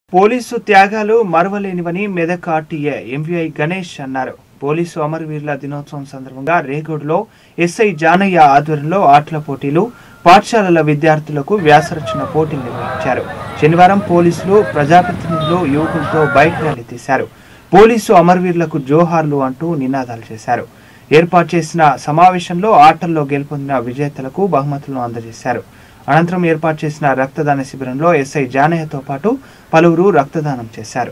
Police త్యాగాలు మరవలేనివని Medak RTA MVI Ganesh అన్నారు పోలీసు అమరవీరుల దినోత్సవం సందర్భంగా రేగోడ్లో ఎస్ఐ జానయ్య ఆధ్వర్యంలో ఆటల పోటీలు పాఠశాలల విద్యార్థులకు వ్యాసరచన పోటీలు నిర్వహించారు శనివారం పోలీసులు ప్రజాప్రతినిధులు యువకులతో బైక్ ర్యాలీ తీశారు పోలీసు అమరవీరులకు జోహార్లు అంటూ నినాదాలు చేశారు ఏర్పాటు చేసిన సమావేశంలో ఆటల్లో గెలుపొందిన విజేతలకు బహుమతులను అందజేశారు అనంతరం ఏర్పాటు చేసిన రక్తదాన శిబిరంలో ఎస్ఐ జానయ్యతో పాటు పలువురు రక్తదానం చేశారు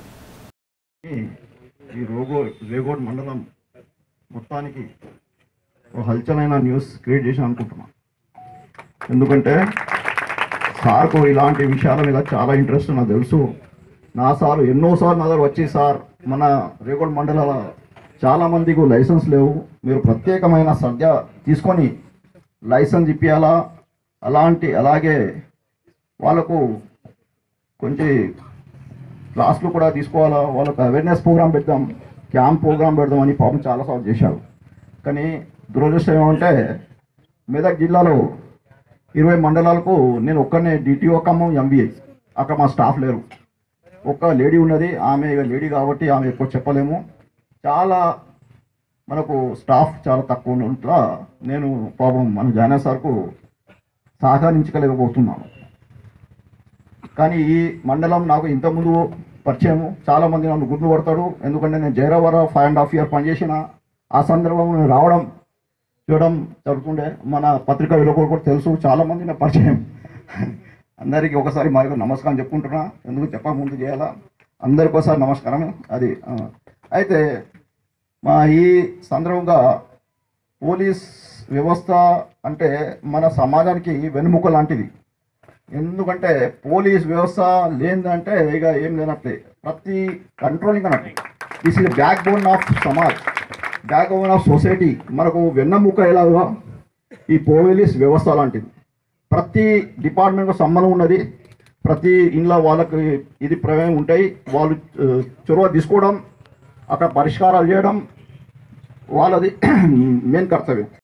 ఈ రోగో రేగోడ్ మండలం మొత్తానికి ఒక హల్చలైన న్యూస్ క్రియేట్ చేసి అనుకుంటున్నాను ఎందుకంటే సార్కు ఇలాంటి విషయాల మీద చాలా ఇంట్రెస్ట్ నాకు తెలుసు నా సార్ ఎన్నోసార్లు నా దగ్గర వచ్చి సార్ మన రేగోడ్ మండలాల చాలా మందికి లైసెన్స్ లేవు మీరు ప్రత్యేకమైన సద్య తీసుకొని లైసెన్స్ ఇప్పియాలా అలాంటి అలాగే వాళ్ళకు కొంచెం క్లాసులు కూడా తీసుకోవాలా వాళ్ళకి అవేర్నెస్ ప్రోగ్రామ్ పెడదాం క్యాంప్ ప్రోగ్రామ్ పెడదాం అని పాపం చాలాసార్లు చేశారు కానీ దురదృష్టం ఏమంటే మెదక్ జిల్లాలో ఇరవై మండలాలకు నేను ఒక్కనే డిటిఓ ఖమ్మం ఎంబీఐ అక్కడ మా స్టాఫ్ లేరు ఒక్క లేడీ ఉన్నది ఆమె ఇక లేడీ కాబట్టి ఆమె ఎక్కువ చెప్పలేము చాలా మనకు స్టాఫ్ చాలా తక్కువ ఉన్నట్ల నేను పాపం మన జానా సార్కు సహకరించగలేకపోతున్నాను కానీ ఈ మండలం నాకు ఇంతకుముందు పరిచయం చాలా మంది నన్ను గుర్తుపడతాడు ఎందుకంటే నేను జైరావర ఫైవ్ అండ్ హాఫ్ ఇయర్ పనిచేసిన ఆ సందర్భంలో నేను రావడం చూడడం జరుగుతుండే మన పత్రికా విలువ కూడా తెలుసు చాలా మంది నా పరిచయం అందరికీ ఒకసారి మా యొక్క నమస్కారం చెప్పుకుంటున్నా ఎందుకు చెప్పక ముందు చేయాలా అందరికి ఒకసారి నమస్కారం అది ఆ. అయితే మా ఈ సందర్భంగా పోలీస్ వ్యవస్థ అంటే మన సమాజానికి వెన్నుముక లాంటిది ఎందుకంటే పోలీస్ వ్యవస్థ లేదంటే ఇక ఏం లేనట్లే ప్రతి కంట్రోలింగ్ అన్నట్టు this is backbone of సమాజ్ బ్యాక్ బోన్ ఆఫ్ సొసైటీ మనకు వెన్నముక ఎలాగా ఈ పోలీస్ వ్యవస్థ లాంటిది ప్రతి డిపార్ట్మెంట్కు సంబంధం ఉన్నది ప్రతి ఇంట్లో వాళ్ళకి ఇది ప్రమేయం ఉంటాయి వాళ్ళు ఆ, చొరవ తీసుకోవడం అక్కడ పరిష్కారాలు చేయడం వాళ్ళది మెయిన్ కర్తవ్యం